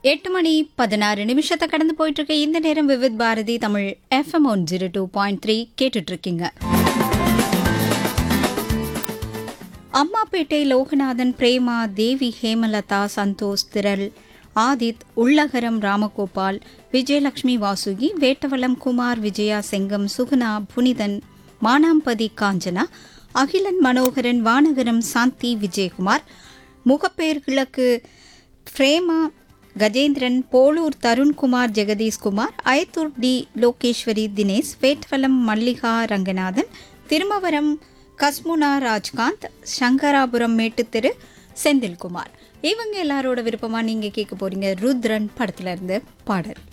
எட்டு மணி பதினாறு நிமிஷத்தை கடந்து போயிட்டு இருக்க இந்த நேரம் Vividh Bharati Tamil FM one zero two point three கேட்டுட்டு இருக்கீங்க அம்மாப்பேட்டை லோகநாதன் பிரேமா தேவி ஹேமலதா சந்தோஷ் திரள் ஆதித் உள்ளகரம் ராமகோபால் விஜயலட்சுமி வாசுகி வேட்டவலம் குமார் விஜயா செங்கம் சுகுணா புனிதன் மானாம்பதி காஞ்சனா அகிலன் மனோகரன் வானகரம் சாந்தி விஜயகுமார் முகப்பேர் கிழக்கு பிரேமா கஜேந்திரன் போலூர் தருண்குமார் ஜெகதீஷ்குமார் அயத்தூர் டி லோகேஸ்வரி தினேஷ் வேட்வலம் மல்லிகா ரங்கநாதன் திருமவரம் கஸ்முனா ராஜ்காந்த் சங்கராபுரம் மேட்டுத்தெரு செந்தில்குமார் இவங்க எல்லாரோட விருப்பமா நீங்க கேட்க போறீங்க ருத்ரன் படத்துல இருந்து பாடல்